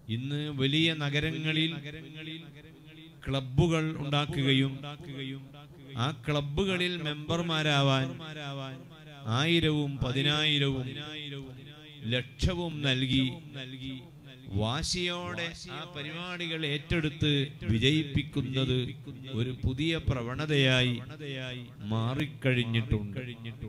ഇന്ന് വലിയ നഗരങ്ങളിൽ ക്ലബ്ബുകൾ ഉണ്ടാക്കുകയും ആ ക്ലബ്ബുകളിൽ മെമ്പർമാരാവാൻ ആയിരവും പതിനായിരവും ലക്ഷവും നൽകി വാശിയോടെ ആ പരിപാടികൾ ഏറ്റെടുത്ത് വിജയിപ്പിക്കുന്നത് ഒരു പുതിയ പ്രവണതയായി മാറിക്കഴിഞ്ഞിട്ടുണ്ട്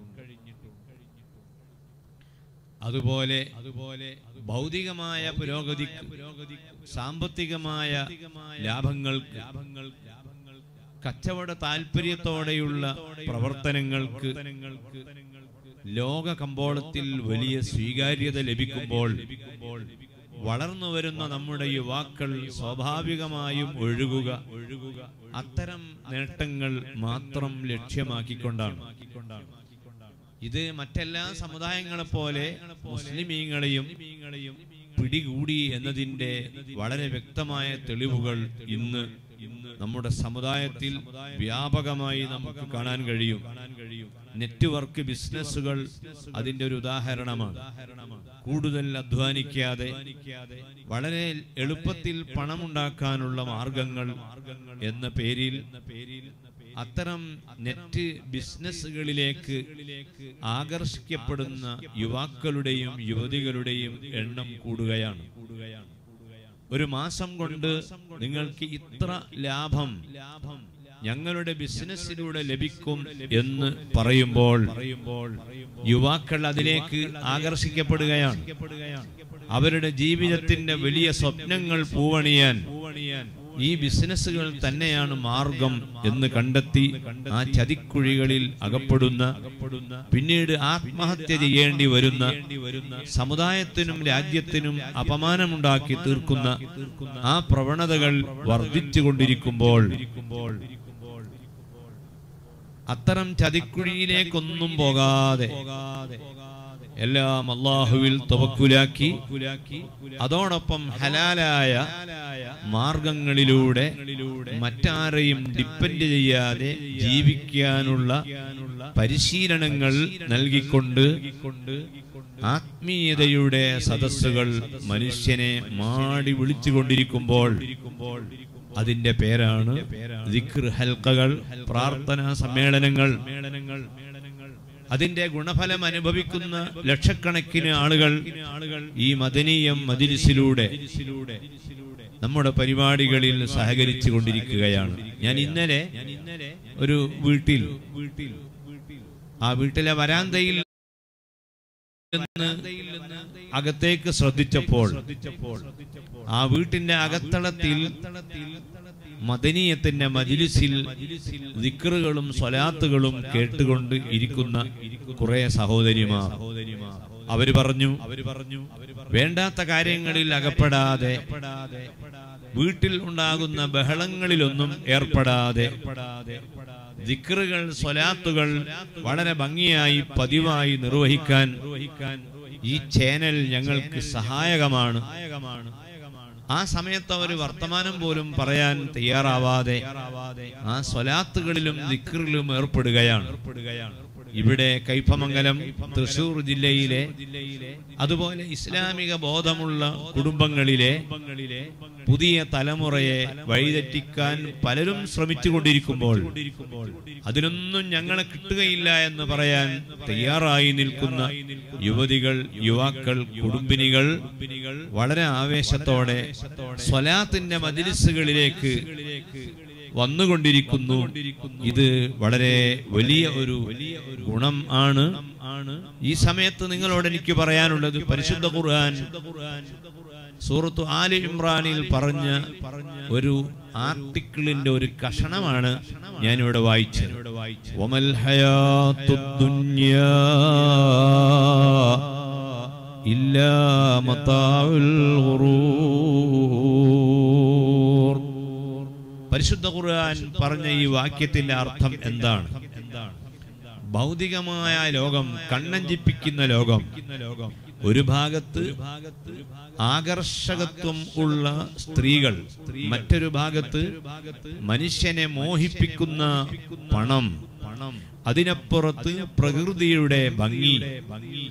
അതുപോലെ അതുപോലെ ഭൗതികമായ പുരോഗതി സാമ്പത്തികമായ ലാഭങ്ങൾ ലാഭങ്ങൾ കച്ചവട താല്പര്യത്തോടെയുള്ള പ്രവർത്തനങ്ങൾക്ക് ലോക കമ്പോളത്തിൽ വലിയ സ്വീകാര്യത ലഭിക്കുമ്പോൾ വളർന്നു വരുന്ന നമ്മുടെ യുവാക്കൾ സ്വാഭാവികമായും ഒഴുകുക ഒഴുകുക അത്തരം നേട്ടങ്ങൾ മാത്രം ലക്ഷ്യമാക്കിക്കൊണ്ടാണ് ഇത് മറ്റെല്ലാ സമുദായങ്ങളെ പോലെ മുസ്ലിമീങ്ങളെയും പിടികൂടി എന്നതിന്റെ വളരെ വ്യക്തമായ തെളിവുകൾ ഇന്ന് ഇന്ന് നമ്മുടെ സമുദായത്തിൽ വ്യാപകമായി നമുക്ക് കാണാൻ കഴിയും നെറ്റ്വർക്ക് ബിസിനസ്സുകൾ അതിന്റെ ഒരു ഉദാഹരണമാണ് കൂടുതൽ അധ്വാനിക്കാതെ വളരെ എളുപ്പത്തിൽ പണമുണ്ടാക്കാനുള്ള മാർഗങ്ങൾ എന്ന പേരിൽ അത്തരം നെറ്റ് ബിസിനസ്സുകളിലേക്ക് ആകർഷിക്കപ്പെടുന്ന യുവാക്കളുടെയും യുവതികളുടെയും എണ്ണം കൂടുകയാണ് ഒരു മാസം കൊണ്ട് നിങ്ങൾക്ക് ഇത്ര ലാഭം ലാഭം ഞങ്ങളുടെ ബിസിനസ്സിലൂടെ ലഭിക്കും എന്ന് പറയുമ്പോൾ യുവാക്കൾ അതിലേക്ക് ആകർഷിക്കപ്പെടുകയാണ് അവരുടെ ജീവിതത്തിന്റെ വലിയ സ്വപ്നങ്ങൾ പൂവണിയാൻ ഈ ബിസിനസ്സുകൾ തന്നെയാണ് മാർഗം എന്ന് കണ്ടെത്തി ആ ചതിക്കുഴികളിൽ അകപ്പെടുന്ന പിന്നീട് ആത്മഹത്യ ചെയ്യേണ്ടി വരുന്ന സമുദായത്തിനും രാജ്യത്തിനും അപമാനമുണ്ടാക്കി തീർക്കുന്ന ആ പ്രവണതകൾ വർദ്ധിച്ചുകൊണ്ടിരിക്കുമ്പോൾ അത്തരം ചതിക്കുഴിയിലേക്കൊന്നും പോകാതെ എല്ലാം അള്ളാഹുവിൽ തവക്കുലാക്കി അതോടൊപ്പം ഹലാലായ മാർഗങ്ങളിലൂടെ മറ്റാരെയും ഡിപ്പെൻഡ് ചെയ്യാതെ ജീവിക്കാനുള്ള പരിശീലനങ്ങൾ നൽകിക്കൊണ്ട് ആത്മീയതയുടെ സദസ്സുകൾ മനുഷ്യനെ മാടി വിളിച്ചുകൊണ്ടിരിക്കുമ്പോൾ അതിന്റെ പേരാണ് ദിക്ർ ഹൽക്കകൾ പ്രാർത്ഥനാ സമ്മേളനങ്ങൾ അതിന്റെ ഗുണഫലം അനുഭവിക്കുന്ന ലക്ഷക്കണക്കിന് ആളുകൾ ഈ മദനീയം മദിലിസിലൂടെ നമ്മുടെ പരിപാടികളിൽ സഹകരിച്ചു കൊണ്ടിരിക്കുകയാണ് ഞാൻ ഇന്നലെ ഒരു വീട്ടിൽ ആ വീട്ടിലെ വരാന്തയിൽ നിന്ന് അകത്തേക്ക് ശ്രദ്ധിച്ചപ്പോൾ ആ വീട്ടിന്റെ അകത്തളത്തിൽ മദനീയത്തിന്റെ മജിലിസിൽ ദിക്റുകളും സ്വലാത്തുകളും കേട്ടുകൊണ്ട് ഇരിക്കുന്ന കുറെ സഹോദരിമാർ അവര് പറഞ്ഞു അവര് പറഞ്ഞു വേണ്ടാത്ത കാര്യങ്ങളിൽ അകപ്പെടാതെ വീട്ടിൽ ഉണ്ടാകുന്ന ബഹളങ്ങളിലൊന്നും ഏർപ്പെടാതെ ദിക്റുകൾ സ്വലാത്തുകൾ വളരെ ഭംഗിയായി പതിവായി നിർവഹിക്കാൻ ഈ ചാനൽ ഞങ്ങൾക്ക് സഹായകമാണ് ആ സമയത്ത് അവർ വർത്തമാനം പോലും പറയാൻ തയ്യാറാവാതെ ആ സ്വലാത്തുകളിലും ദിക്റിലും ഏർപ്പെടുകയാണ് ഇവിടെ കൈപ്പമംഗലം തൃശൂർ ജില്ലയിലെ അതുപോലെ ഇസ്ലാമിക ബോധമുള്ള കുടുംബങ്ങളിലെ പുതിയ തലമുറയെ വഴിതെറ്റിക്കാൻ പലരും ശ്രമിച്ചുകൊണ്ടിരിക്കുമ്പോൾ അതിനൊന്നും ഞങ്ങളെ കിട്ടുകയില്ല എന്ന് പറയാൻ തയ്യാറായി നിൽക്കുന്ന യുവതികൾ യുവാക്കൾ കുടുംബിനികൾ വളരെ ആവേശത്തോടെ സ്വലാത്തിന്റെ മജിലിസുകളിലേക്ക് വന്നുകൊണ്ടിരിക്കുന്നു ഇത് വളരെ വലിയ ഒരു ഗുണം ആണ് ഈ സമയത്ത് നിങ്ങളോട് എനിക്ക് പറയാനുള്ളത് പരിശുദ്ധ ഖുർആൻ സൂറത്തു ആലി ഇമ്രാനിൽ പറഞ്ഞ ഒരു ആർട്ടിക്കിളിന്റെ ഒരു കഷണമാണ് ഞാനിവിടെ വായിച്ചത് വമൽ ഹയാത്തുദ് ദുനിയാ ഇല്ലാ മതാഉൽ ഖുറൂർ പരിശുദ്ധ ഖുർആൻ പറഞ്ഞ ഈ വാക്യത്തിന്റെ അർത്ഥം എന്താണ് ഭൗതികമായ ലോകം കണ്ണഞ്ചിപ്പിക്കുന്ന ലോകം ഒരു ഭാഗത്ത് ആകർഷകത്വം ഉള്ള സ്ത്രീകൾ മറ്റൊരു ഭാഗത്ത് മനുഷ്യനെ മോഹിപ്പിക്കുന്ന പണം പണം അതിനപ്പുറത്ത് പ്രകൃതിയുടെ ഭംഗി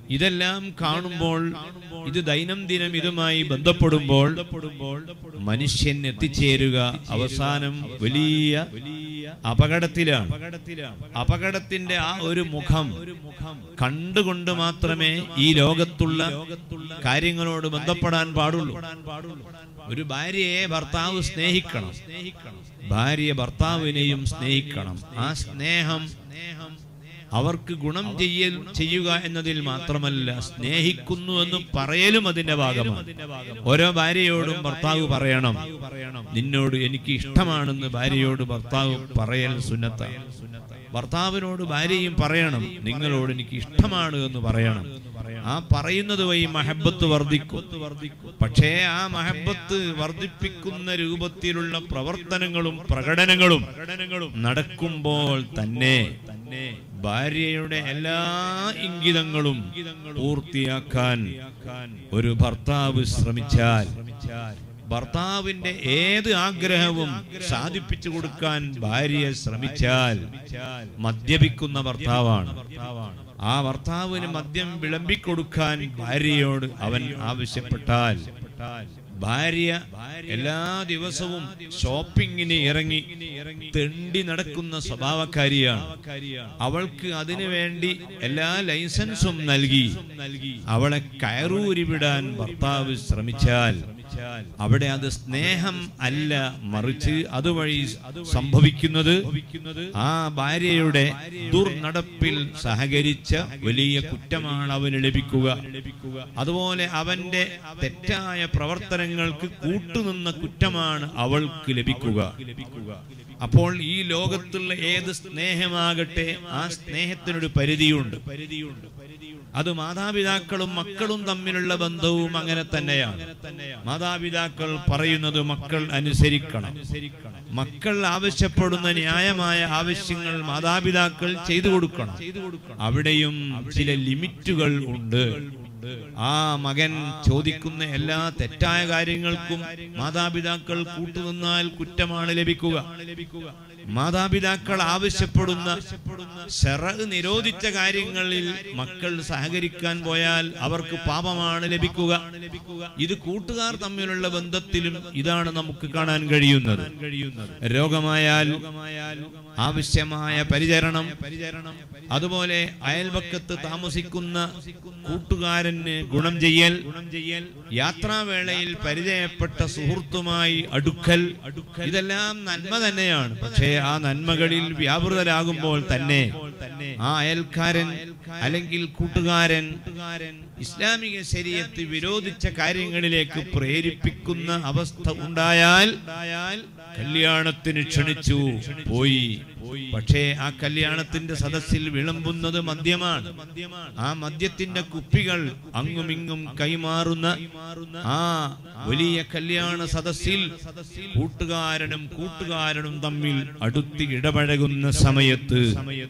ഇതെല്ലാം കാണുമ്പോൾ ഇത് ദൈനംദിനം ഇതുമായി ബന്ധപ്പെടുമ്പോൾ മനുഷ്യൻ എത്തിച്ചേരുക അവസാനം വലിയ അപകടത്തിലാണ് അപകടത്തിന്റെ ആ ഒരു മുഖം കണ്ടുകൊണ്ട് മാത്രമേ ഈ ലോകത്തുള്ള കാര്യങ്ങളോട് ബന്ധപ്പെടാൻ പാടുള്ളൂ ഒരു ഭാര്യയെ ഭർത്താവ് സ്നേഹിക്കണം ഭാര്യ ഭർത്താവിനെയും സ്നേഹിക്കണം ആ സ്നേഹം അവർക്ക് ഗുണം ചെയ്യൽ ചെയ്യുക എന്നതിൽ മാത്രമല്ല സ്നേഹിക്കുന്നു എന്ന് പറയലും അതിന്റെ ഭാഗമാണ് ഓരോ ഭാര്യയോടും ഭർത്താവ് പറയണം നിന്നോട് എനിക്ക് ഇഷ്ടമാണെന്ന് ഭാര്യയോട് ഭർത്താവ് പറയൽ സുന്നത്താണ് ഭർത്താവിനോട് ഭാര്യയും പറയണം നിങ്ങളോട് എനിക്ക് ഇഷ്ടമാണ് എന്ന് പറയണം ആ പറയുന്നത് വഴി മഹബത്ത് വർദ്ധിക്കും പക്ഷേ ആ മഹബത്ത് വർദ്ധിപ്പിക്കുന്ന രൂപത്തിലുള്ള പ്രവർത്തനങ്ങളും പ്രകടനങ്ങളും നടക്കുമ്പോൾ തന്നെ ഭാര്യയുടെ എല്ലാ ഇംഗിതങ്ങളും പൂർത്തിയാക്കാൻ ഒരു ഭർത്താവ് ശ്രമിച്ചാൽ ഭർത്താവിന്റെ ഏത് ആഗ്രഹവും സാധിപ്പിച്ചു കൊടുക്കാൻ ഭാര്യയെ ശ്രമിച്ചാൽ മദ്യപിക്കുന്ന ഭർത്താവാണ് ആ ഭർത്താവിന് മദ്യം വിളമ്പിക്കൊടുക്കാൻ ഭാര്യയോട് അവൻ ആവശ്യപ്പെട്ടാൽ ഭാര്യ എല്ലാ ദിവസവും ഷോപ്പിങ്ങിന് ഇറങ്ങി തെണ്ടി നടക്കുന്ന സ്വഭാവക്കാരിയാണ് അവൾക്ക് അതിനു വേണ്ടി എല്ലാ ലൈസൻസും നൽകി അവളെ കയറൂരി വിടാൻ ഭർത്താവ് ശ്രമിച്ചാൽ അവിടെ അത് സ്നേഹം അല്ല മറിച്ച് അതുവഴി സംഭവിക്കുന്നത് ആ ഭാര്യയുടെ ദുർനടപ്പിൽ സഹകരിച്ച വലിയ കുറ്റമാണ് അവന് ലഭിക്കുക അതുപോലെ അവന്റെ തെറ്റായ പ്രവർത്തനങ്ങൾക്ക് കൂട്ടുനിന്ന കുറ്റമാണ് അവൾക്ക് ലഭിക്കുക അപ്പോൾ ഈ ലോകത്തുള്ള ഏത് സ്നേഹമാകട്ടെ ആ സ്നേഹത്തിനൊരു പരിധിയുണ്ട് അത് മാതാപിതാക്കളും മക്കളും തമ്മിലുള്ള ബന്ധവും അങ്ങനെ തന്നെയാണ് മാതാപിതാക്കൾ പറയുന്നത് മക്കൾ അനുസരിക്കണം മക്കൾ ആവശ്യപ്പെടുന്ന ന്യായമായ ആവശ്യങ്ങൾ മാതാപിതാക്കൾ ചെയ്തു കൊടുക്കണം അവിടെയും ചില ലിമിറ്റുകൾ ഉണ്ട് ആ മകൻ ചോദിക്കുന്ന എല്ലാ തെറ്റായ കാര്യങ്ങൾക്കും മാതാപിതാക്കൾ കൂട്ടുനിന്നാൽ കുറ്റമാണ് ലഭിക്കുക മാതാപിതാക്കൾ ആവശ്യപ്പെടുന്ന ശറ നിരോധിച്ച കാര്യങ്ങളിൽ മക്കൾ സഹകരിക്കാൻ പോയാൽ അവർക്ക് പാപമാണ് ലഭിക്കുക ഇത് കൂട്ടുകാർ തമ്മിലുള്ള ബന്ധത്തിലും ഇതാണ് നമുക്ക് കാണാൻ കഴിയുന്നത് രോഗമായാൽ ആവശ്യമായ പരിചരണം അതുപോലെ അയൽപക്കത്ത് താമസിക്കുന്ന കൂട്ടുകാരന് ഗുണം ചെയ്യൽ യാത്രാവേളയിൽ പരിചയപ്പെട്ട സുഹൃത്തുമായി അടുക്കൽ ഇതെല്ലാം നന്മ തന്നെയാണ് പക്ഷേ ആ നന്മകളിൽ വ്യാപൃതരാകുമ്പോൾ തന്നെ ആ അയൽക്കാരൻ അല്ലെങ്കിൽ കൂട്ടുകാരൻ ഇസ്ലാമിക ശരീരത്ത് വിരോധിച്ച കാര്യങ്ങളിലേക്ക് പ്രേരിപ്പിക്കുന്ന അവസ്ഥ ഉണ്ടായാൽ കല്യാണത്തിന് ക്ഷണിച്ചു പോയി പക്ഷേ ആ കല്യാണത്തിന്റെ സദസ്സിൽ വിളമ്പുന്നത് മദ്യമാണ് ആ മദ്യത്തിന്റെ കുപ്പികൾ അങ്ങുമിങ്ങും കൈമാറുന്ന ആ വലിയ കല്യാണ സദസ്സിൽ കൂട്ടുകാരനും കൂട്ടുകാരനും തമ്മിൽ അടുത്ത് ഇടപഴകുന്ന സമയത്ത്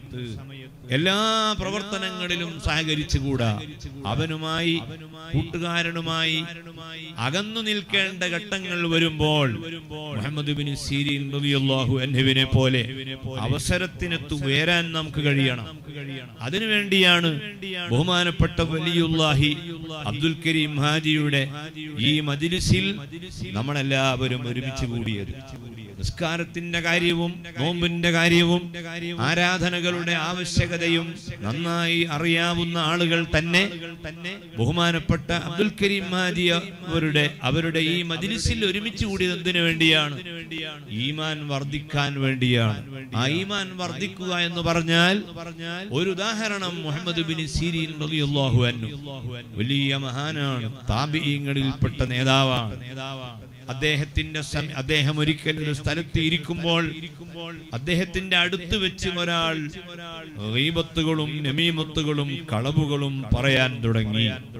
എല്ലാ പ്രവർത്തനങ്ങളിലും സഹകരിച്ചുകൂടാ അവനുമായി കൂട്ടുകാരനുമായി അകന്നു നിൽക്കേണ്ട ഘട്ടങ്ങൾ വരുമ്പോൾ മുഹമ്മദ് ബിൻ സീരീൻ റളിയല്ലാഹു അൻഹുവിനെ പോലെ അവസരത്തിനെത്തു ഉയരാൻ നമുക്ക് കഴിയണം അതിനുവേണ്ടിയാണ് ബഹുമാനപ്പെട്ട വലിയുല്ലാഹി അബ്ദുൽ കരീം ഹാജിയുടെ ഈ മജിലിസിൽ നമ്മളെല്ലാവരും ഒരുമിച്ച് കൂടിയത് നിസ്കാരത്തിന്റെ കാര്യവും നോമ്പിന്റെ കാര്യവും ആരാധനകളുടെ ആവശ്യകതയും നന്നായി അറിയാവുന്ന ആളുകൾ തന്നെ ബഹുമാനപ്പെട്ട അബ്ദുൽ കരീം ഹാജി അവരുടെ അവരുടെ ഈ മജിലിസിൽ ഒരുമിച്ച് കൂടിയത് എന്തിനു വേണ്ടിയാണ് ഈമാൻ വർദ്ധിക്കാൻ വേണ്ടിയാണ് ആ ഈമാൻ വർദ്ധിക്കുക എന്ന് പറഞ്ഞാൽ ഒരു ഉദാഹരണം മുഹമ്മദ് ബിൻ സീരീൻ റളിയല്ലാഹു അൻഹു വലിയ മഹാനാണ് താബിഈങ്ങളിൽപ്പെട്ട നേതാവാണ് അദ്ദേഹത്തിന്റെ സം- അദ്ദേഹം ഒരിക്കൽ ഒരു സ്ഥലത്ത് ഇരിക്കുമ്പോൾ അദ്ദേഹത്തിന്റെ അടുത്ത് വെച്ച് ഒരാൾ ഗീബത്തുകളും നമീമത്തുകളും കളവുകളും പറയാൻ തുടങ്ങി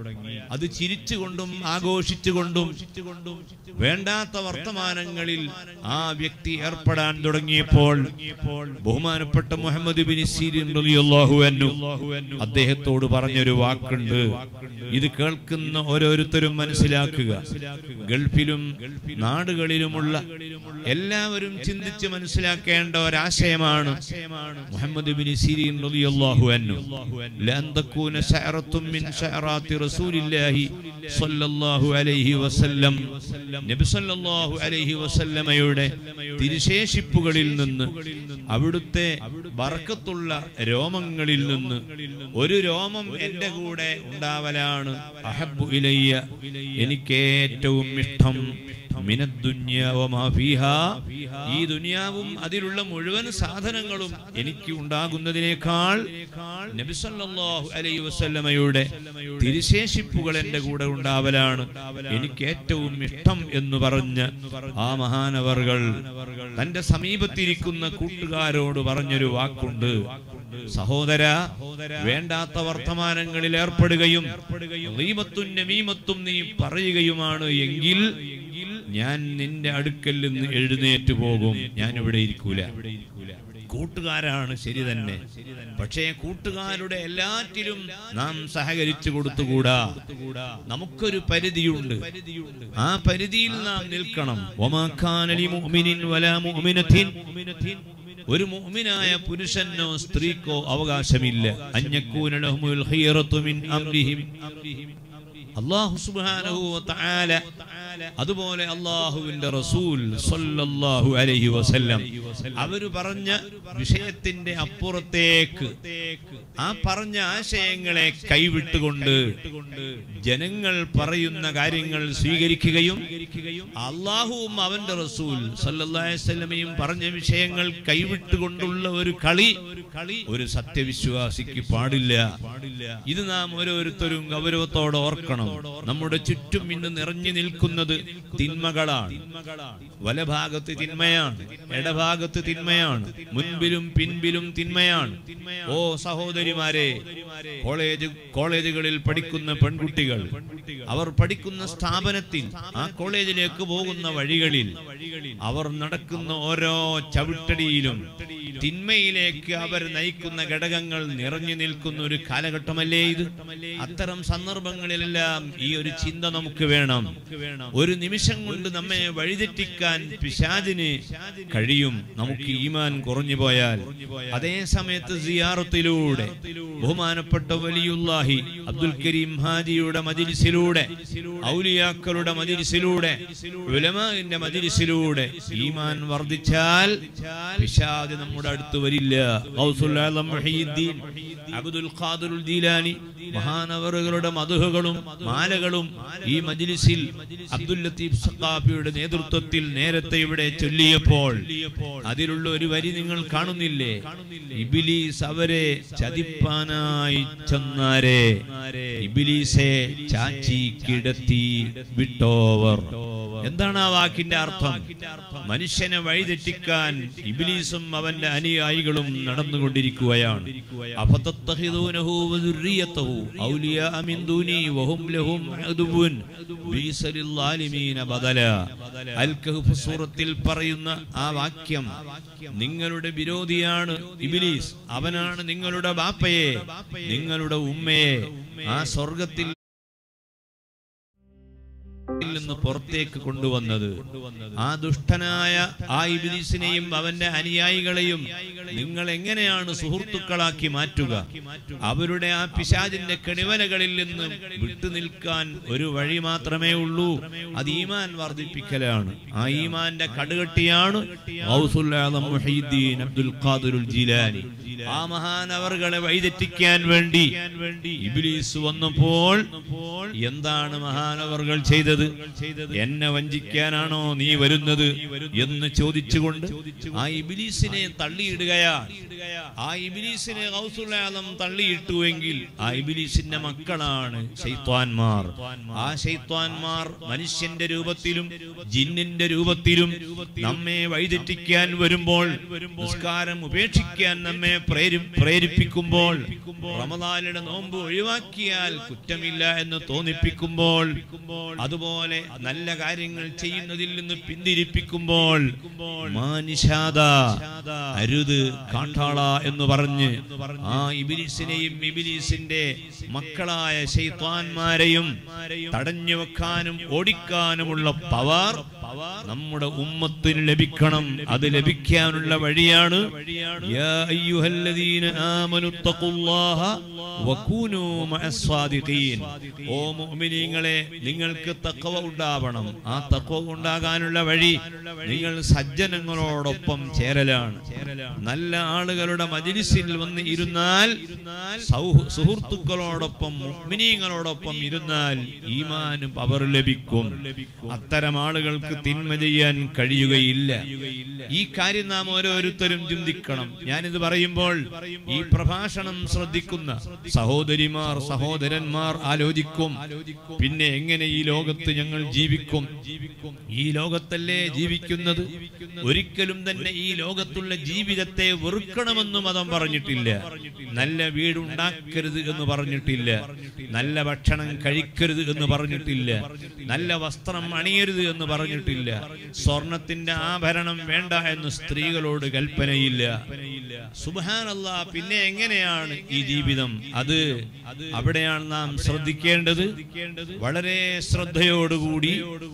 അത് ചിരിച്ചുകൊണ്ടും ആഘോഷിച്ചുകൊണ്ടും വേണ്ടാത്ത വർത്തമാനങ്ങളിൽ ആ വ്യക്തി ഏർപ്പെടാൻ തുടങ്ങിയപ്പോൾ ബഹുമാനപ്പെട്ട മുഹമ്മദ് ബിൻ സീരിൻ റളിയല്ലാഹു അൻഹു അദ്ദേഹത്തോട് പറഞ്ഞൊരു വാക്കുണ്ട് ഇത് കേൾക്കുന്ന ഓരോരുത്തരും മനസ്സിലാക്കുക ഗൾഫിലും നാടുകളിലുമുള്ള എല്ലാവരും ചിന്തിച്ച് മനസ്സിലാക്കേണ്ട ഒരാശയമാണ് മുഹമ്മദ് ബിൻ സീരിൻ റളിയല്ലാഹു അൻഹു ലൻ തകൂന ശഅറത്തും മിൻ ശഅറാത്തി റസൂലില്ലാഹി സ്വല്ലല്ലാഹു അലൈഹി വസല്ലം നബി സല്ലല്ലാഹു അലൈഹി വസല്ലമയുടെ തിരുശേഷിപ്പുകളിൽ നിന്ന് അവിടുത്തെ ബർക്കത്തുള്ള രോമങ്ങളിൽ നിന്ന് ഒരു രോമം എന്റെ കൂടെ ഉണ്ടാവലാണ് അഹബ്ബു ഇലയ്യ എനിക്ക് ഏറ്റവും ഇഷ്ടം മിനദ്ദുന്യ വമാ ഫീഹാ. ഈ ദുനിയാവും അതിലുള്ള മുഴുവൻ സാധനങ്ങളും എനിക്ക് ഉണ്ടാകുന്നതിനേക്കാൾ നബി സല്ലല്ലാഹു അലൈഹി വസല്ലമയുടെ തിരുശേഷിപ്പുകൾ എന്റെ കൂടെ ഉണ്ടാവലാണ് എനിക്ക് ഏറ്റവും ഇഷ്ടം എന്ന് പറഞ്ഞ ആ മഹാനവർകൾ തന്റെ സമീപത്തിരിക്കുന്ന കൂട്ടുകാരോട് പറഞ്ഞൊരു വാക്കുണ്ട് സഹോദര വേണ്ടാത്ത വർത്തമാനങ്ങളിൽ ഏർപ്പെടുകയും ഗീബത്തും നമീമത്തും നീ പറയുകയുമാണ് എങ്കിൽ ഞാൻ നിന്റെ അടുക്കൽ നിന്ന് എഴുന്നേറ്റ് പോകും ഞാൻ ഇവിടെ ഇരിക്കൂല കൂട്ടുകാരാണ് ശരി തന്നെ പക്ഷേ കൂട്ടുകാരുടെ എല്ലാറ്റിലും നാം സഹകരിച്ചു കൊടുത്തുകൂടാ നമുക്കൊരു പരിധിയുണ്ട് ആ പരിധിയിൽ നാം നിൽക്കണം ഒമാഖാനലി മുഅ്മിനിൻ വലാ മുഅ്മിനത്തിൻ ഒരു മുഅ്മിനായ പുരുഷനോ സ്ത്രീക്കോ അവകാശമില്ല അഞ്ഞക്കൂന ലഹുമുൽ ഖിയറത്തു മിൻ അംരിഹിം അല്ലാഹു സുബ്ഹാനഹു വ തആല അതുപോലെ അള്ളാഹുവിന്റെ റസൂൽ സല്ലല്ലാഹു അലൈഹി വസല്ലം അവര് പറഞ്ഞ വിഷയത്തിന്റെ അപ്പുറത്തേക്ക് ആ പറഞ്ഞ ആശയങ്ങളെ കൈവിട്ടുകൊണ്ട് ജനങ്ങൾ പറയുന്ന കാര്യങ്ങൾ സ്വീകരിക്കുകയും അള്ളാഹുവും അവന്റെ റസൂൽ സല്ലല്ലാഹു അലൈഹി വസല്ലമയും പറഞ്ഞ വിഷയങ്ങൾ കൈവിട്ടുകൊണ്ടുള്ള ഒരു കളി ഒരു സത്യവിശ്വാസിക്ക് പാടില്ല ഇത് നാം ഓരോരുത്തരും ഗൗരവത്തോടെ ഓർക്കണം നമ്മുടെ ചുറ്റും ഇന്ന് നിറഞ്ഞു നിൽക്കുന്നത് തിന്മകളാണ് വലഭാഗത്ത് തിന്മയാണ് ഇടഭാഗത്ത് തിന്മയാണ് മുൻപിലും പിൻപിലും തിന്മയാണ് ഓ സഹോദരിമാരെ കോളേജ് കോളേജുകളിൽ പഠിക്കുന്ന പെൺകുട്ടികൾ അവർ പഠിക്കുന്ന സ്ഥാപനത്തിൽ ആ കോളേജിലേക്ക് പോകുന്ന വഴികളിൽ അവർ നടക്കുന്ന ഓരോ ചവിട്ടടിയിലും തിന്മയിലേക്ക് അവർ നയിക്കുന്ന ഘടകങ്ങൾ നിറഞ്ഞു നിൽക്കുന്ന ഒരു കാലഘട്ടമല്ലേ ഇത് അത്തരം സന്ദർഭങ്ങളിലെല്ലാം ഈ ഒരു ചിന്ത നമുക്ക് വേണം ഒരു നിമിഷം കൊണ്ട് നമ്മെ വഴിതെറ്റിക്കാൻ പിശാദിന് കഴിയും നമുക്ക് ഈമാൻ കുറഞ്ഞു പോയാൽ അതേ സമയത്ത് സിയാറത്തിലൂടെ ബഹുമാനപ്പെട്ട വലിയുല്ലാഹി അബ്ദുൽ കരീം ഹാജിയുടെ മജിലിസിലൂടെ ഔലിയാക്കളുടെ മജിലിസിലൂടെ ഉലമാന്റെ മജിലിസിലൂടെ ഈമാൻ വർദ്ധിച്ചാൽ പിശാദ് നമ്മുടെ അടുത്ത് വരില്ല ഗൗസുൽ ആലം മുഹീദ്ദീൻ അബ്ദുൽ ഖാദിറുൽ ജീലാനി മഹാനവറുകളുടെ മധുഹകളും മാലകളും ഈ മജ്ലിസിൽ അബ്ദുൽ ലത്തീഫ് സഖാഫിയുടെ നേതൃത്വത്തിൽ നേരത്തെ ഇവിടെ ചൊല്ലിയപ്പോൾ അതിലുള്ള ഒരു വരി നിങ്ങൾ കാണുന്നില്ലേ ഇബിലീസ് അവരെ ചതിപ്പാനായി ചെന്നാരെ ഇബിലീസെ ചാച്ചി കിടത്തി വിട്ടോവർ എന്താണ് ആ വാക്കിന്റെ അർത്ഥം മനുഷ്യനെ വഴിതെറ്റിക്കാൻ ഇബിലീസും അവന്റെ അനുയായികളും നടന്നുകൊണ്ടിരിക്കുകയാണ് അഫതത്തഖിദൂനഹു വദുർരിയതഹു ഔലിയാ മിൻ ദൂനി വഹും ലഹും അദുബുൻ ബീസലിൽ ളാലിമീന ബദല അൽ കഹ്ഫ് സൂറത്തിൽ പറയുന്ന ആ വാക്യം നിങ്ങളുടെ വിരോധിയാണ് ഇബിലീസ് അവനാണ് നിങ്ങളുടെ ബാപ്പയെ നിങ്ങളുടെ ഉമ്മയെ ആ സ്വർഗത്തിൽ ിൽ നിന്ന് പുറത്തേക്ക് കൊണ്ടുവന്നത് ആ ദുഷ്ടനായ ആ ഇബിലിസിനെയും അവന്റെ അനുയായികളെയും നിങ്ങൾ എങ്ങനെയാണ് സുഹൃത്തുക്കളാക്കി മാറ്റുക അവരുടെ ആ പിശാചിന്റെ കെണിവലകളിൽ നിന്ന് വിട്ടുനിൽക്കാൻ ഒരു വഴി മാത്രമേ ഉള്ളൂ അത് ഈമാൻ വർദ്ധിപ്പിക്കലാണ് ആ ഈമാന്റെ കടുകട്ടിയാണ് ഗൗസുൽ ആലം മുഹീദ്ദീൻ അബ്ദുൽ ഖാദിറുൽ ജീലാനി ആ മഹാനവറുകളെ വഴിതെറ്റിക്കാൻ വേണ്ടി ഇബിലീസ് വന്നപ്പോൾ എന്താണ് മഹാനവറുകൾ ചെയ്തത് എന്നെ വഞ്ചിക്കാനാണോ നീ വരുന്നത് എന്ന് ചോദിച്ചുകൊണ്ട് ആ ഇബിലീസിനെ തള്ളിയിടുകയാണ് ആ ഇബിലീസിനെ ഗൗസുലാലം തള്ളിയിട്ടുവെങ്കിൽ ആ ഇബിലീസിന്റെ മക്കളാണ് ശൈത്വാൻമാർ ആ ശൈത്വാൻമാർ മനുഷ്യന്റെ രൂപത്തിലും ജിന്നിന്റെ രൂപത്തിലും നമ്മെ വഴിതെറ്റിക്കാൻ വരുമ്പോൾ നിസ്കാരം ഉപേക്ഷിക്കാൻ നമ്മെ പ്രേരി പ്രേരിപ്പിക്കുമ്പോൾ റമദാനിയുടെ നോമ്പ് ഒഴിവാക്കിയാൽ കുറ്റമില്ല എന്ന് തോന്നിപ്പിക്കുമ്പോൾ അതുപോലെ നല്ല കാര്യങ്ങൾ ചെയ്യുന്നതിൽ നിന്ന് പിന്തിരിപ്പിക്കുമ്പോൾ മാനിഷാദ അരുത് കാട്ടാള എന്ന് പറഞ്ഞ് ആ ഇബിലിസിനെയും ഇബിലിസിന്റെ മക്കളായ ശൈത്വാന്മാരെയും തടഞ്ഞു വെക്കാനും ഓടിക്കാനുമുള്ള പവർ നമ്മുടെ ഉമ്മത്തിന് ലഭിക്കണം അത് ലഭിക്കാനുള്ള വഴിയാണ് യാ അയ്യുഹല്ലദീന ആമനു തഖുല്ലാഹ വകൂനൂ മഅസ് സാദിഖീൻ ഓ മുഅ്മിനീങ്ങളെ നിങ്ങൾക്ക് തഖ്വ ഉണ്ടാവണം ആ തഖ്വ ഉണ്ടാകാനുള്ള വഴി നിങ്ങൾ സജ്ജനങ്ങളോടൊപ്പം ചേരലാണ് നല്ല ആളുകളുടെ മജ്ലിസിൽ വന്ന് ഇരുന്നാൽ സൗഹ- സുഹൃത്തുക്കളോടൊപ്പം മുഅ്മിനീങ്ങളോടൊപ്പം ഇരുന്നാൽ ഈമാനും അവർ ലഭിക്കും അത്തരം ആളുകൾക്ക് തിന്മ ചെയ്യാൻ കഴിയുകയില്ല ഈ കാര്യം നാം ഓരോരുത്തരും ചിന്തിക്കണം ഞാനിത് പറയുമ്പോൾ ഈ പ്രഭാഷണം ശ്രദ്ധിക്കുന്ന സഹോദരിമാർ സഹോദരന്മാർ ആലോചിക്കും പിന്നെ എങ്ങനെ ഈ ലോകത്ത് ഞങ്ങൾ ജീവിക്കും ഈ ലോകത്തല്ലേ ജീവിക്കുന്നത് ഒരിക്കലും തന്നെ ഈ ലോകത്തുള്ള ജീവിതത്തെ വെറുക്കണമെന്ന് മതം പറഞ്ഞിട്ടില്ല നല്ല വീടുണ്ടാക്കരുത് എന്ന് പറഞ്ഞിട്ടില്ല നല്ല ഭക്ഷണം കഴിക്കരുത് എന്ന് പറഞ്ഞിട്ടില്ല നല്ല വസ്ത്രം അണിയരുത് എന്ന് പറഞ്ഞിട്ടില്ല സ്വർണത്തിന്റെ ആഭരണം വേണ്ട എന്ന് സ്ത്രീകളോട് കൽപ്പനയില്ല സുബാനല്ല പിന്നെ എങ്ങനെയാണ് ഈ ജീവിതം അത് അവിടെയാണ് നാം ശ്രദ്ധിക്കേണ്ടത് വളരെ ശ്രദ്ധയോടുകൂടി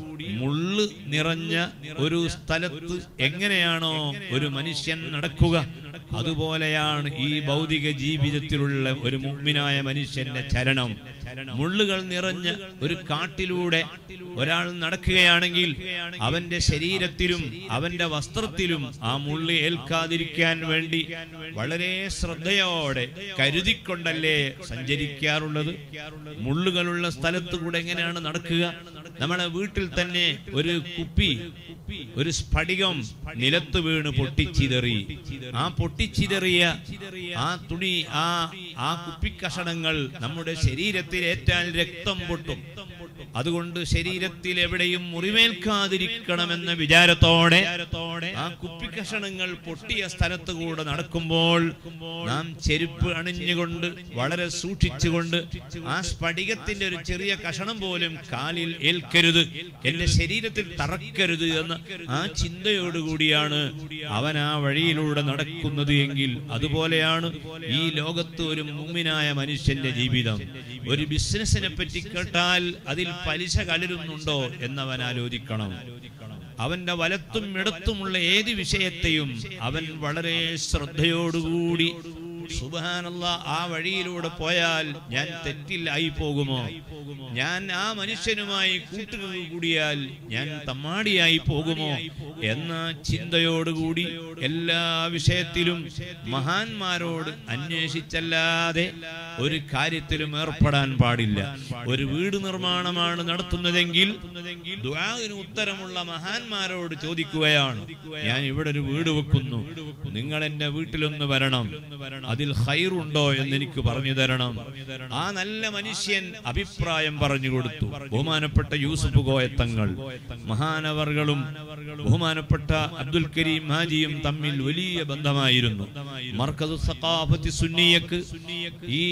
മുള്ള് നിറഞ്ഞ ഒരു സ്ഥലത്ത് എങ്ങനെയാണോ ഒരു മനുഷ്യൻ നടക്കുക അതുപോലെയാണ് ഈ ഭൗതിക ജീവിതത്തിലുള്ള ഒരു മുഗ്മിനായ മനുഷ്യന്റെ ചരണം മുള്ളുകൾ നിറഞ്ഞ ഒരു കാട്ടിലൂടെ ഒരാൾ നടക്കുകയാണെങ്കിൽ അവന്റെ ശരീരത്തിലും അവന്റെ വസ്ത്രത്തിലും ആ മുള്ളി ഏൽക്കാതിരിക്കാൻ വേണ്ടി വളരെ ശ്രദ്ധയോടെ കരുതിക്കൊണ്ടല്ലേ സഞ്ചരിക്കാറുള്ളത് മുള്ളുകളുള്ള സ്ഥലത്ത് കൂടെ എങ്ങനെയാണ് നടക്കുക നമ്മളെ വീട്ടിൽ തന്നെ ഒരു കുപ്പി ഒരു സ്ഫടികം നിലത്ത് വീണ് പൊട്ടിച്ചിതറി ആ പൊട്ടിച്ചിതറിയ ആ തുണി ആ ആ കുപ്പിക്കഷണങ്ങൾ നമ്മുടെ ശരീരത്തിൽ ഏറ്റാൽ രക്തം പൊട്ടും അതുകൊണ്ട് ശരീരത്തിൽ എവിടെയും മുറിവേൽക്കാതിരിക്കണമെന്ന വിചാരത്തോടെ ആ കുപ്പിക്കഷണങ്ങൾ പൊട്ടിയ സ്ഥലത്ത് കൂടെ നടക്കുമ്പോൾ നാം ചെരുപ്പ് അണിഞ്ഞുകൊണ്ട് വളരെ സൂക്ഷിച്ചുകൊണ്ട് ആ സ്ഫടികത്തിന്റെ ഒരു ചെറിയ കഷണം പോലും കാലിൽ ഏൽക്കരുത് എന്റെ ശരീരത്തിൽ തറക്കരുത് എന്ന ആ ചിന്തയോടുകൂടിയാണ് അവൻ ആ വഴിയിലൂടെ നടക്കുന്നത് എങ്കിൽ അതുപോലെയാണ് ഈ ലോകത്ത് ഒരു മുമ്മിനായ മനുഷ്യന്റെ ജീവിതം ഒരു ബിസിനസിനെ പറ്റി കേട്ടാൽ അതിൽ പലിശ കലരുന്നുണ്ടോ എന്നവൻ ആലോചിക്കണം അവന്റെ വലത്തും ഇടത്തുമുള്ള ഏത് വിഷയത്തെയും അവൻ വളരെ ശ്രദ്ധയോടുകൂടി സുബാനല്ല ആ വഴിയിലൂടെ പോയാൽ ഞാൻ തെറ്റില്ലായി പോകുമോ ഞാൻ ആ മനുഷ്യനുമായി കൂട്ടുകൂടിയാൽ ഞാൻ തമ്മാടിയായി പോകുമോ എന്ന ചിന്തയോടുകൂടി എല്ലാ വിഷയത്തിലും മഹാന്മാരോട് അന്വേഷിച്ചല്ലാതെ ഒരു കാര്യത്തിലും ഏർപ്പെടാൻ പാടില്ല ഒരു വീട് നിർമ്മാണമാണ് നടത്തുന്നതെങ്കിൽ ദുആഇന് ഉത്തരമുള്ള മഹാന്മാരോട് ചോദിക്കുകയാണ് ഞാൻ ഇവിടെ ഒരു വീട് വെക്കുന്നു നിങ്ങൾ എന്റെ വീട്ടിലൊന്ന് വരണം അതിൽ ഹൈറുണ്ടോ എന്ന് എനിക്ക് പറഞ്ഞു തരണം ആ നല്ല മനുഷ്യൻ അഭിപ്രായം പറഞ്ഞു കൊടുത്തു ബഹുമാനപ്പെട്ട യൂസുഫ് കോയത്തങ്ങൾ മഹാനവർകളും ബഹുമാനപ്പെട്ട അബ്ദുൽ കരീം ഹാജിയും തമ്മിൽ വലിയ ബന്ധമായിരുന്നു മർക്കസ് സഖാഫത്തി സുന്നിയക്ക് ഈ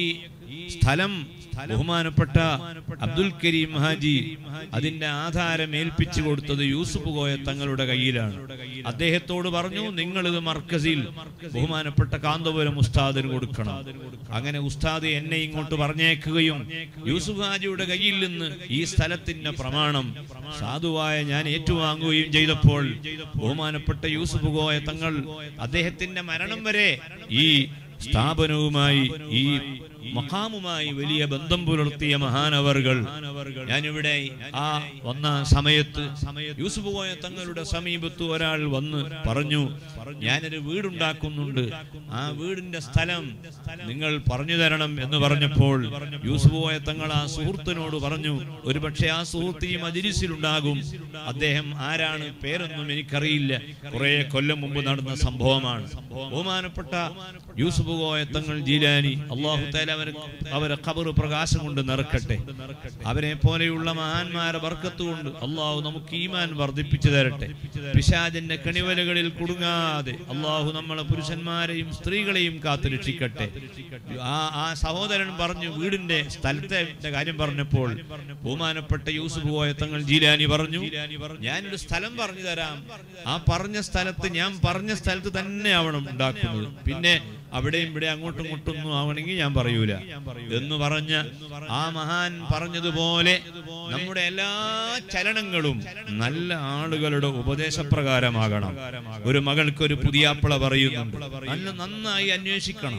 സ്ഥലം ബഹുമാനപ്പെട്ട അബ്ദുൽ കരീം ഹാജി അതിന്റെ ആധാരം ഏൽപ്പിച്ചു കൊടുത്തത് യൂസുഫ് കോയ തങ്ങളുടെ കയ്യിലാണ് അദ്ദേഹത്തോട് പറഞ്ഞു നിങ്ങൾ ഇത് മർക്കസിൽ ബഹുമാനപ്പെട്ട കാന്തപുരം ഉസ്താദിന് കൊടുക്കണം അങ്ങനെ ഉസ്താദ് എന്നെ ഇങ്ങോട്ട് പറഞ്ഞേക്കുകയും യൂസുഫ് ഹാജിയുടെ കയ്യിൽ നിന്ന് ഈ സ്ഥലത്തിന്റെ പ്രമാണം സാധുവായ ഞാൻ ഏറ്റുവാങ്ങുകയും ചെയ്തപ്പോൾ ബഹുമാനപ്പെട്ട യൂസുഫ് കോയ തങ്ങൾ അദ്ദേഹത്തിന്റെ മരണം വരെ ഈ സ്ഥാപനവുമായി ഈ മഖാമുമായി വലിയ ബന്ധം പുലർത്തിയ മഹാനവർകൾ ഞാനിവിടെ ആ വന്ന സമയത്ത് യൂസുഫ് പോയ തങ്ങളുടെ സമീപത്ത് ഒരാൾ വന്ന് പറഞ്ഞു ഞാനൊരു വീടുണ്ടാക്കുന്നുണ്ട് ആ വീടിന്റെ സ്ഥലം നിങ്ങൾ പറഞ്ഞു തരണം എന്ന് പറഞ്ഞപ്പോൾ യൂസുഫ് പോയ തങ്ങൾ ആ സുഹൃത്തിനോട് പറഞ്ഞു ഒരുപക്ഷെ ആ സുഹൃത്ത് ഈ മജിലിസിലുണ്ടാകും അദ്ദേഹം ആരാണ് പേരൊന്നും എനിക്കറിയില്ല കുറെ കൊല്ലം മുമ്പ് നടന്ന സംഭവമാണ് ബഹുമാനപ്പെട്ട യൂസുഫ് കോയ തങ്ങൾ ജീലാനി അള്ളാഹു തല അവർക്ക് അവരെ ഖബർ പ്രകാശം കൊണ്ട് നിറക്കട്ടെ അവരെ പോലെയുള്ള മഹാന്മാരെ ബർക്കത്ത് കൊണ്ട് അള്ളാഹു നമുക്ക് ഈമാൻ വർദ്ധിപ്പിച്ചു തരട്ടെ പിശാചിന്റെ കണിവലകളിൽ കുടുങ്ങാതെ അള്ളാഹു നമ്മളെ പുരുഷന്മാരെയും സ്ത്രീകളെയും കാത്തു രക്ഷിക്കട്ടെ ആ ആ സഹോദരൻ പറഞ്ഞു വീടിന്റെ സ്ഥലത്തെ കാര്യം പറഞ്ഞപ്പോൾ ബഹുമാനപ്പെട്ട യൂസുഫ് പോയ തങ്ങൾ ജീലാനി പറഞ്ഞു ഞാനൊരു സ്ഥലം പറഞ്ഞു തരാം ആ പറഞ്ഞ സ്ഥലത്ത് ഞാൻ പറഞ്ഞ സ്ഥലത്ത് തന്നെ ആവണം ഉണ്ടാക്കുന്നത് പിന്നെ അവിടെയും ഇവിടെ അങ്ങോട്ടും ഇങ്ങോട്ടും ഒന്നും ആവണമെങ്കിൽ ഞാൻ പറയൂല എന്ന് പറഞ്ഞ ആ മഹാൻ പറഞ്ഞതുപോലെ നമ്മുടെ എല്ലാ ചലനങ്ങളും നല്ല ആളുകളുടെ ഉപദേശപ്രകാരമാകണം ഒരു മകൾക്ക് ഒരു പുതിയാപ്പിള പറയുന്നുണ്ട് നല്ല നന്നായി അന്വേഷിക്കണം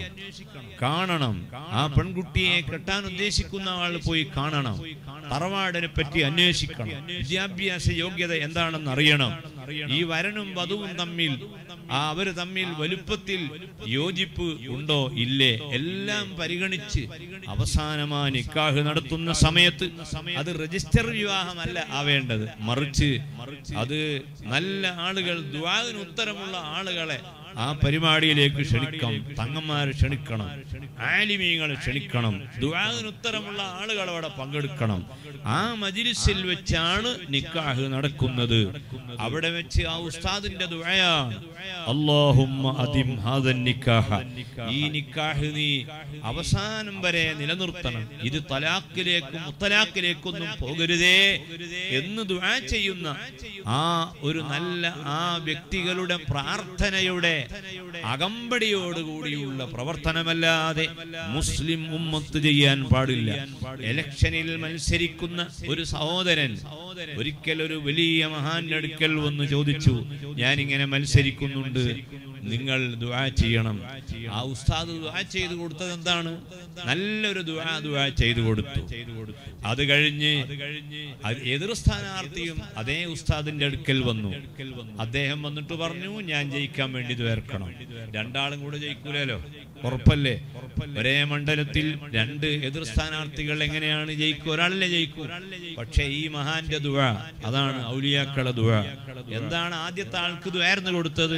കാണണം ആ പെൺകുട്ടിയെ കെട്ടാൻ ഉദ്ദേശിക്കുന്ന ആൾ പോയി കാണണം തറവാടിനെ പറ്റി അന്വേഷിക്കണം വിദ്യാഭ്യാസ യോഗ്യത എന്താണെന്ന് അറിയണം ഈ വരനും വധുവും തമ്മിൽ ആ അവര് തമ്മിൽ വലുപ്പത്തിൽ യോജിപ്പ് ഉണ്ടോ ഇല്ലേ എല്ലാം പരിഗണിച്ച് അവസാനമാ നിക്കാഹ് നടത്തുന്ന സമയത്ത് അത് രജിസ്റ്റർ വിവാഹമല്ല ആവേണ്ടത് മറിച്ച് അത് നല്ല ആളുകൾ ദ്വാവിന് ഉത്തരമുള്ള ആളുകളെ ആ പരിപാടിയിലേക്ക് ക്ഷണിക്കണം തങ്ങന്മാരെ ക്ഷണിക്കണം ആലിമീങ്ങളെ ക്ഷണിക്കണം ദുആന് ഉത്തരമുള്ള ആളുകൾ അവിടെ പങ്കെടുക്കണം ആ മജിലിസിൽ വെച്ചാണ് നിക്കാഹ് നടക്കുന്നത് അവിടെ വെച്ച് ആ ഉസ്താദിന്റെ ദുആയാണ് അല്ലാഹുമ്മ അദിം ഹാദൻ നിക്കാഹ ഈ നിക്കാഹ് നീ അവസാനം വരെ നിലനിർത്തണം ഇത് തലാഖിലേക്കും മുത്തലാഖിലേക്കൊന്നും പോകരുതേ എന്ന് ദുആ ചെയ്യുന്ന ആ ഒരു നല്ല ആ വ്യക്തികളുടെ പ്രാർത്ഥനയുടെ അകമ്പടിയോടുകൂടിയുള്ള പ്രവർത്തനമല്ലാതെ മുസ്ലിം ഉമ്മത്ത് ചെയ്യാൻ പാടില്ല ഇലക്ഷനിൽ മത്സരിക്കുന്ന ഒരു സഹോദരൻ ഒരിക്കൽ ഒരു വലിയ മഹാന്റെ അടുക്കൽ വന്ന് ചോദിച്ചു ഞാനിങ്ങനെ മത്സരിക്കുന്നുണ്ട് നിങ്ങൾ ദുആ ചെയ്യണം ആ ഉസ്താദ് ദുആ ചെയ്തു കൊടുത്തത് എന്താണ് നല്ലൊരു ദുആ ദുആ ചെയ്തു കൊടുത്തു അത് കഴിഞ്ഞ് അത് എതിർ സ്ഥാനാർത്ഥിയും അതേ ഉസ്താദിന്റെ അടുക്കൽ വന്നു അദ്ദേഹം വന്നിട്ട് പറഞ്ഞു ഞാൻ ജയിക്കാൻ വേണ്ടി ദ്വേർക്കണം രണ്ടാളും കൂടെ ജയിക്കൂലല്ലോ ഉറപ്പല്ലേ ഒരേ മണ്ഡലത്തിൽ രണ്ട് എതിർ സ്ഥാനാർത്ഥികൾ എങ്ങനെയാണ് ജയിക്കുക ഒരാളിനെ ജയിക്കൂ പക്ഷേ ഈ മഹാന്റെ ദുവ അതാണ് ഔലിയാക്കള ദുവ എന്താണ് ആദ്യത്തെ ആൾക്ക് ദ്വാർന്ന് കൊടുത്തത്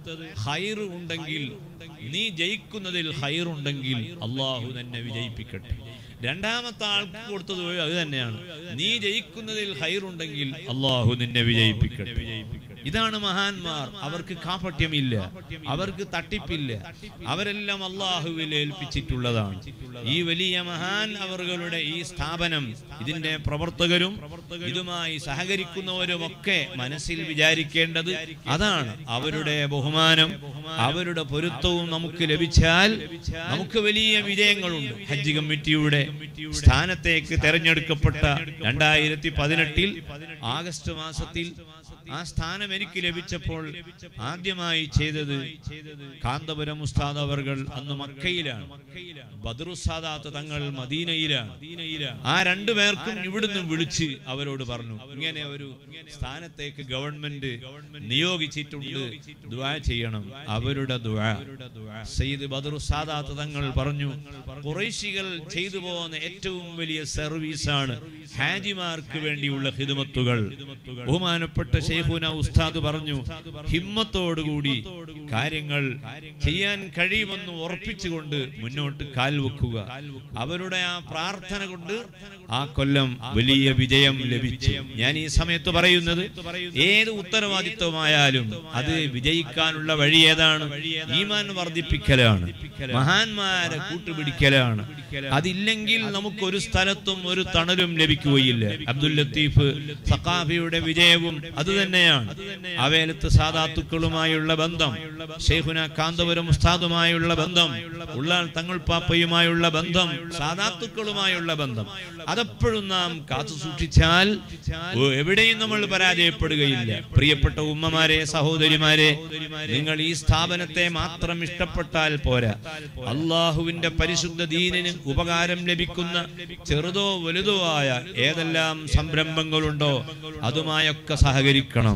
ഹൈർ ഉണ്ടെങ്കിൽ നീ ജയിക്കുന്നതിൽ ഹൈർ ഉണ്ടെങ്കിൽ അള്ളാഹു തന്നെ വിജയിപ്പിക്കട്ടെ രണ്ടാമത്തെ ആൾക്ക് കൊടുത്തത് അത് തന്നെയാണ് നീ ജയിക്കുന്നതിൽ ഹൈർ ഉണ്ടെങ്കിൽ അള്ളാഹു നിന്നെ വിജയിപ്പിക്കട്ടെ ഇതാണ് മഹാന്മാർ അവർക്ക് കാപട്യമില്ല അവർക്ക് തട്ടിപ്പില്ല അവരെല്ലാം അള്ളാഹുവിൽ ഏൽപ്പിച്ചിട്ടുള്ളതാണ് ഈ വലിയ മഹാൻ അവர்களுടെ ഈ സ്ഥാപനം ഇതിന്റെ പ്രവർത്തകരും ഇതുമായി സഹകരിക്കുന്നവരുമൊക്കെ മനസ്സിൽ വിചാരിക്കേണ്ടത് അതാണ് അവരുടെ ബഹുമാനം അവരുടെ പൊരുത്തവും നമുക്ക് ലഭിച്ചാൽ നമുക്ക് വലിയ വിജയങ്ങളുണ്ട് ഹജ്ജ് കമ്മിറ്റിയുടെ സ്ഥാനത്തേക്ക് തെരഞ്ഞെടുക്കപ്പെട്ട രണ്ടായിരത്തി പതിനെട്ടിൽ ആഗസ്റ്റ് മാസത്തിൽ ആ സ്ഥാനം എനിക്ക് ലഭിച്ചപ്പോൾ ആദ്യമായി ചെയ്തത് കാന്തപുരം ഉസ്താദ് അവർകൾ അന്ന് മക്കയിലാണ് ബദറുസാദാത്ത് തങ്ങൾ മദീനയിലാണ് ആ രണ്ടു പേർക്കും ഇവിടുന്ന് വിളിച്ച് അവരോട് പറഞ്ഞു ഇങ്ങനെ ഒരു സ്ഥാനത്തേക്ക് ഗവൺമെന്റ് നിയോഗിച്ചിട്ടുണ്ട് ദുആ ചെയ്യണം അവരുടെ ദുആ സയ്യിദ് ബദറുസാദാത്ത് തങ്ങൾ പറഞ്ഞു കുറേശികൾ ചെയ്തു പോകുന്ന ഏറ്റവും വലിയ സർവീസാണ് ഹാജിമാർക്ക് വേണ്ടിയുള്ള ഹിദമത്തുകൾ ബഹുമാനപ്പെട്ട ഷെയ്ഖുന ഉസ്താദ് പറഞ്ഞു ഹിമ്മത്തോടുകൂടി കാര്യങ്ങൾ ചെയ്യാൻ കഴിയുമെന്ന് ഉറപ്പിച്ചുകൊണ്ട് മുന്നോട്ട് കാൽ വെക്കുക അവരുടെ ആ പ്രാർത്ഥന കൊണ്ട് ആ കൊല്ലം വലിയ വിജയം ലഭിച്ചു ഞാൻ ഈ സമയത്ത് പറയുന്നത് ഏത് ഉത്തരവാദിത്വമായാലും അത് വിജയിക്കാനുള്ള വഴി ഏതാണ് ഈമാൻ വർദ്ധിപ്പിക്കലാണ് മഹാന്മാരെ കൂട്ടുപിടിക്കലാണ് അതില്ലെങ്കിൽ നമുക്ക് ഒരു സ്ഥലത്തും ഒരു തണലും ലഭിക്കുകയില്ല അബ്ദുൽ ലത്തീഫ് സഖാഫിയുടെ വിജയവും അത് തന്നെയാണ് അവേലത്ത് സാദാത്തുക്കളുമായുള്ള ബന്ധം ഷെയ്ഖുന കാന്തപുരം ഉസ്താദുമായുള്ള ബന്ധം ഉള്ളാൾ തങ്ങൾ പാപ്പയുമായുള്ള ബന്ധം സാദാത്തുക്കളുമായുള്ള ബന്ധം അതെപ്പോഴും നാം കാത്തു സൂക്ഷിച്ചാൽ ഓ, എവിടെയും നമ്മൾ പരാജയപ്പെടുകയില്ല പ്രിയപ്പെട്ട ഉമ്മമാരെ സഹോദരിമാരെ നിങ്ങൾ ഈ സ്ഥാപനത്തെ മാത്രം ഇഷ്ടപ്പെട്ടാൽ പോരാ അള്ളാഹുവിന്റെ പരിശുദ്ധ ദീനിന് ഉപകാരം ലഭിക്കുന്ന ചെറുതോ വലുതോ ആയ ഏതെല്ലാം സംരംഭങ്ങളുണ്ടോ അതുമായൊക്കെ സഹകരിക്കണം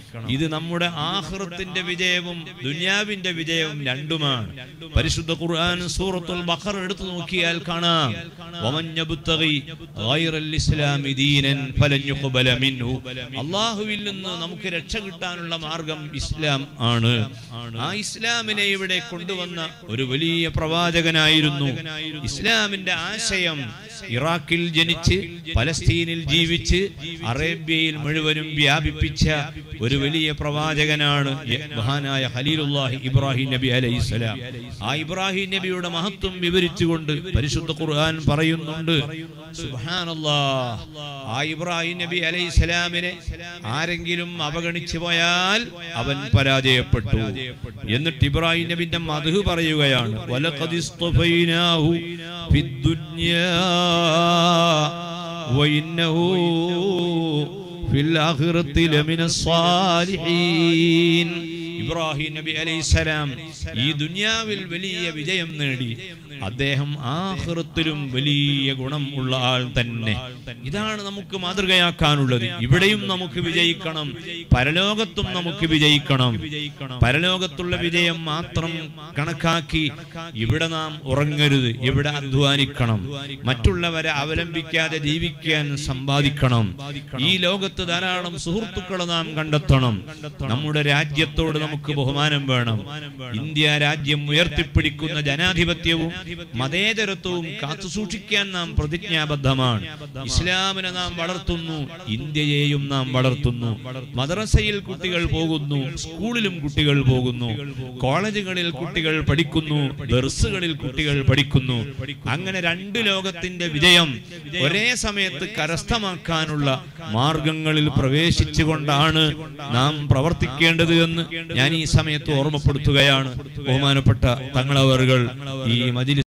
ഇത് നമ്മുടെ ആഹൃത്തിന്റെ വിജയവും ദുനിയാവിന്റെ വിജയവും രണ്ടുമാണ് പരിശുദ്ധ ഖുർആൻ സൂറത്തുൽ ബഖറ എടുത്തു നോക്കിയാൽ കാണാം വമൻ യബ്തഗി ഗൈറൽ ഇസ്ലാമി ദീനൻ ഫലൻ യുഖ്ബല മിൻഹു അല്ലാഹുവിൽ നിന്ന് നമുക്ക് രക്ഷ കിട്ടാനുള്ള മാർഗം ഇസ്ലാം ആണ് ആ ഇസ്ലാമിനെ ഇവിടെ കൊണ്ടുവന്ന ഒരു വലിയ പ്രവാചകനായിരുന്നു ഇസ്ലാമിന്റെ ആശയം ഇറാഖിൽ ജനിച്ച് പലസ്തീനിൽ ജീവിച്ച് അറേബ്യയിൽ മുഴുവനും വ്യാപിപ്പിച്ച ഒരു വലിയ പ്രവാചകനാണ് യ- മഹാനായ ഖലീലുല്ലാഹി ഇബ്രാഹിം നബി അലൈഹിസ്സലാം ആ ഇബ്രാഹിം നബിയുടെ മഹത്വം വിവരിച്ചുകൊണ്ട് പരിശുദ്ധ ഖുർആൻ പറയുന്നുണ്ട് സുബ്ഹാനല്ലാഹ് ആ ഇബ്രാഹിം നബി അലൈഹിസ്സലാമിനെ ആരെങ്കിലും അവഗണിച്ചു പോയാൽ അവൻ പരാജയപ്പെട്ടു എന്നിട്ട് ഇബ്രാഹിം നബിന്റെ മധു പറയുകയാണ് വലഖദ് ഇസ്തഫൈനാഹു ഫിദ്ദുന്യാ വഇന്നഹു ഫിൽ ആഖിറത്തി ലമിന സ്വാലിഹീൻ ഇബ്രാഹിം നബി അലൈഹിസ്സലാം ഈ ദുനിയാവിൽ വലിയ വിജയം നേടി അദ്ദേഹം ആഹൃത്തിലും വലിയ ഗുണം ഉള്ള ആൾ തന്നെ ഇതാണ് നമുക്ക് മാതൃകയാക്കാനുള്ളത് ഇവിടെയും നമുക്ക് വിജയിക്കണം പരലോകത്തും നമുക്ക് വിജയിക്കണം പരലോകത്തുള്ള വിജയം മാത്രം കണക്കാക്കി ഇവിടെ നാം ഉറങ്ങരുത് ഇവിടെ അധ്വാനിക്കണം മറ്റുള്ളവരെ അവലംബിക്കാതെ ജീവിക്കാൻ സമ്പാദിക്കണം ഈ ലോകത്ത് ധാരാളം സുഹൃത്തുക്കളെ നാം കണ്ടെത്തണം നമ്മുടെ രാജ്യത്തോട് നമുക്ക് ബഹുമാനം വേണം ഇന്ത്യ രാജ്യം ഉയർത്തിപ്പിടിക്കുന്ന ജനാധിപത്യവും മതേതരത്വവും കാത്തുസൂക്ഷിക്കാൻ നാം പ്രതിജ്ഞാബദ്ധമാണ് ഇസ്ലാമിനെ നാം വളർത്തുന്നു ഇന്ത്യയെയും നാം വളർത്തുന്നു മദ്രസയിൽ കുട്ടികൾ പോകുന്നു സ്കൂളിലും കുട്ടികൾ പോകുന്നു കോളേജുകളിൽ കുട്ടികൾ പഠിക്കുന്നു ദർസുകളിൽ കുട്ടികൾ പഠിക്കുന്നു അങ്ങനെ രണ്ട് ലോകത്തിന്റെ വിജയം ഒരേ സമയത്ത് കരസ്ഥമാക്കാനുള്ള മാർഗങ്ങളിൽ പ്രവേശിച്ചുകൊണ്ടാണ് നാം പ്രവർത്തിക്കേണ്ടത് എന്ന് ഞാൻ ഈ സമയത്ത് ഓർമ്മപ്പെടുത്തുകയാണ് ബഹുമാനപ്പെട്ട തങ്ങളവറുകൾ ഈ മജിലിസ്